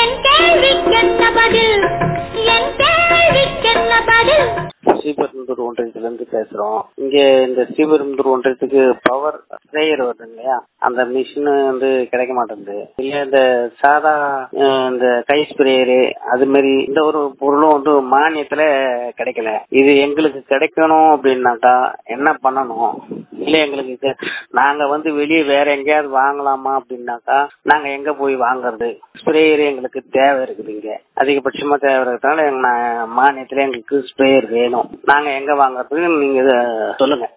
என் கேள்விக்கென்ன பதில் என் கேள்விக்கென்ன பதில் ஸ்ரீபெரும்புதூர் ஒன்றியத்திலிருந்து பேசுறோம் இங்க இந்த ஸ்ரீபெரும்புதூர் ஒன்றியத்துக்கு பவர் ஸ்ப்ரேயர் வருது இல்லையா அந்த மிஷின் வந்து கிடைக்க மாட்டேங்குது இல்ல இந்த சாதா அஹ், இந்த கை ஸ்ப்ரேயரு அது மாதிரி இந்த ஒரு பொருளும் வந்து மானியத்துல கிடைக்கல இது எங்களுக்கு கிடைக்கணும் அப்படின்னாக்கா என்ன பண்ணணும் இல்ல எங்களுக்கு இது- நாங்க வந்து வெளியே வேற எங்கேயாவது வாங்கலாமா அப்படின்னாக்கா நாங்க எங்க போய் வாங்குறது ஸ்ப்ரேயர் எங்களுக்கு தேவை இருக்குது இங்க அதிகபட்சமா தேவை இருக்கிறதுனால எங்க நான் மானியத்துல எங்களுக்கு ஸ்ப்ரேயர் வேணும் நாங்க எங்க வாங்குறதுக்கு நீங்க இத சொல்லுங்க